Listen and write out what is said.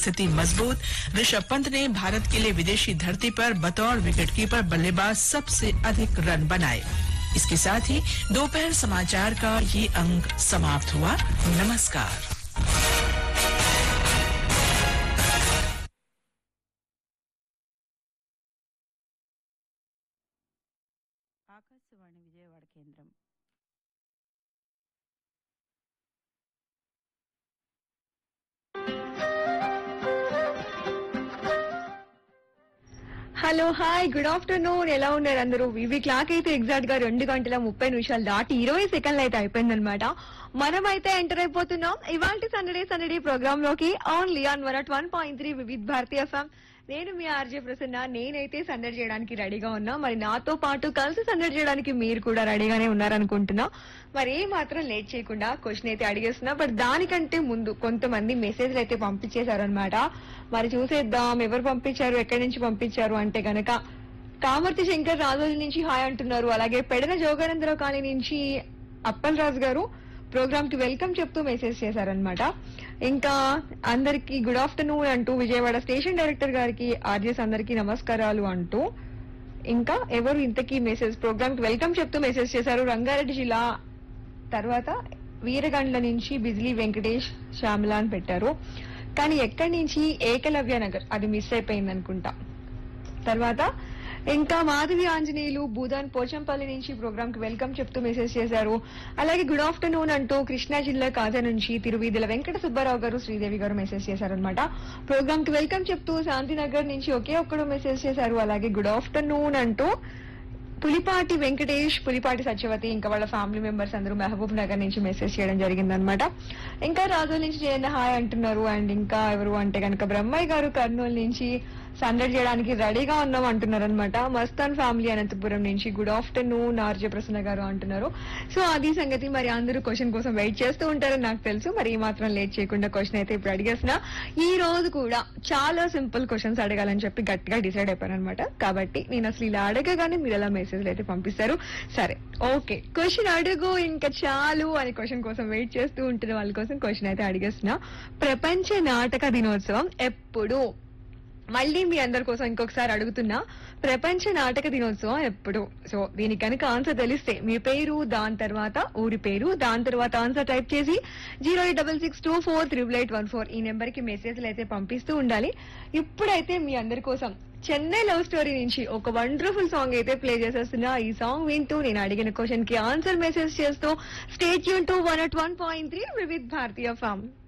स्थिति मजबूत ऋषभ पंत ने भारत के लिए विदेशी धरती पर बतौर विकेटकीपर बल्लेबाज सबसे अधिक रन बनाए इसके साथ ही दोपहर समाचार का ये अंक समाप्त हुआ नमस्कार ఆకాశవాణి విజయవాడ కేంద్రం హలో హాయ్ గుడ్ ఆఫ్టర్నూన్ ఎలా ఉన్నారు అందరూ ఇవి క్లాక్ అయితే ఎగ్జాక్ట్ గా రెండు గంటల ముప్పై నిమిషాలు దాటి ఇరవై సెకండ్లు అయితే అయిపోయిందనమాట మనమైతే ఎంటర్ అయిపోతున్నాం ఇవాళ సండడే సండడే ప్రోగ్రామ్ లోకి only on one at one point three Vividh Bharati FM నేను మీ ఆర్జే ప్రసన్న నేనైతే సందడి చేయడానికి రెడీగా ఉన్నా మరి నాతో పాటు కలిసి సందడి చేయడానికి మీరు కూడా రెడీగానే ఉన్నారనుకుంటున్నా మరి ఏ మాత్రం లేట్ చేయకుండా క్వశ్చన్ అయితే అడిగేస్తున్నా బట్ దానికంటే ముందు కొంతమంది మెసేజ్లు అయితే పంపించేశారనమాట మరి చూసేద్దాం ఎవరు పంపించారు ఎక్కడి నుంచి పంపించారు అంటే గనక కామర్తి శంకర్ రాజోజు నుంచి హాయ్ అంటున్నారు అలాగే పెడన జోగానందరావు కాలనీ నుంచి అప్పల్ రాజు గారు ప్రోగ్రామ్ కి వెల్కమ్ చెప్తూ మెసేజ్ చేశారనమాట ఇంకా అందరికి గుడ్ ఆఫ్టర్నూన్ అంటూ విజయవాడ స్టేషన్ డైరెక్టర్ గారికి ఆర్జెస్ అందరికి నమస్కారాలు అంటూ ఇంకా ఎవరు ఇంతకీ మెసేజ్ ప్రోగ్రామ్ కి వెల్కమ్ చెప్తూ మెసేజ్ చేశారు రంగారెడ్డి జిల్లా తర్వాత వీరగండ్ల నుంచి బిజిలీ వెంకటేష్ శ్యామల అని పెట్టారు కానీ ఎక్కడి నుంచి ఏకలవ్య నగర్ అది మిస్ అయిపోయింది అనుకుంటా తర్వాత ఇంకా మాధవి ఆంజనేయులు భూదాన్ పోచంపల్లి నుంచి ప్రోగ్రామ్ కి వెల్కమ్ చెప్తూ మెసేజ్ చేశారు అలాగే గుడ్ ఆఫ్టర్నూన్ అంటూ కృష్ణా జిల్లా కాజా నుంచి తిరువీధుల వెంకట సుబ్బారావు గారు శ్రీదేవి గారు మెసేజ్ చేశారనమాట ప్రోగ్రామ్ కి వెల్కమ్ చెప్తూ శాంతినగర్ నుంచి ఒకే ఒక్కడు మెసేజ్ చేశారు అలాగే గుడ్ ఆఫ్టర్నూన్ అంటూ పులిపాటి వెంకటేష్ పులిపాటి సత్యవతి ఇంకా వాళ్ళ ఫ్యామిలీ మెంబర్స్ అందరూ మహబూబ్ నగర్ నుంచి మెసేజ్ చేయడం జరిగిందనమాట ఇంకా రాజోల్ నుంచి జయంత హాయ్ అంటున్నారు అండ్ ఇంకా ఎవరు అంటే కనుక బ్రహ్మయ్య గారు కర్నూలు నుంచి సందడి చేయడానికి రెడీగా ఉన్నాం అంటున్నారు అనమాట మస్తాన్ ఫ్యామిలీ అనంతపురం నుంచి గుడ్ ఆఫ్టర్నూన్ ఆర్జే ప్రసన్న గారు అంటున్నారు సో అది సంగతి మరి అందరూ క్వశ్చన్ కోసం వెయిట్ చేస్తూ ఉంటారని నాకు తెలుసు మరి ఈ మాత్రం లేట్ చేయకుండా క్వశ్చన్ అయితే ఇప్పుడు అడిగేసిన ఈ రోజు కూడా చాలా సింపుల్ క్వశ్చన్స్ అడగాలని చెప్పి గట్టిగా డిసైడ్ అయిపోయాను అనమాట కాబట్టి నేను అసలు ఇలా అడగగానే మీరు ఎలా మెసేజ్లు అయితే పంపిస్తారు సరే ఓకే క్వశ్చన్ అడుగు ఇంకా చాలు అని క్వశ్చన్ కోసం వెయిట్ చేస్తూ ఉంటున్న వాళ్ళ కోసం క్వశ్చన్ అయితే అడిగేస్తున్నా ప్రపంచ నాటక దినోత్సవం ఎప్పుడు మళ్ళీ మీ అందరి కోసం ఇంకొకసారి అడుగుతున్నా ప్రపంచ నాటక దినోత్సవం ఎప్పుడు సో దీనికి కనుక ఆన్సర్ తెలిస్తే మీ పేరు దాని తర్వాత ఊరి పేరు దాని తర్వాత ఆన్సర్ టైప్ చేసి zero eight double six two four triple eight one four ఈ నెంబర్ కి మెసేజ్లు అయితే పంపిస్తూ ఉండాలి ఇప్పుడైతే మీ అందరి కోసం చెన్నై లవ్ స్టోరీ నుంచి ఒక వండర్ఫుల్ సాంగ్ అయితే ప్లే చేసేస్తున్నా ఈ సాంగ్ వింటూ నేను అడిగిన క్వశ్చన్ కి ఆన్సర్ మెసేజ్ చేస్తూ స్టేట్ యూన్ to one at one point three Vividh Bharati form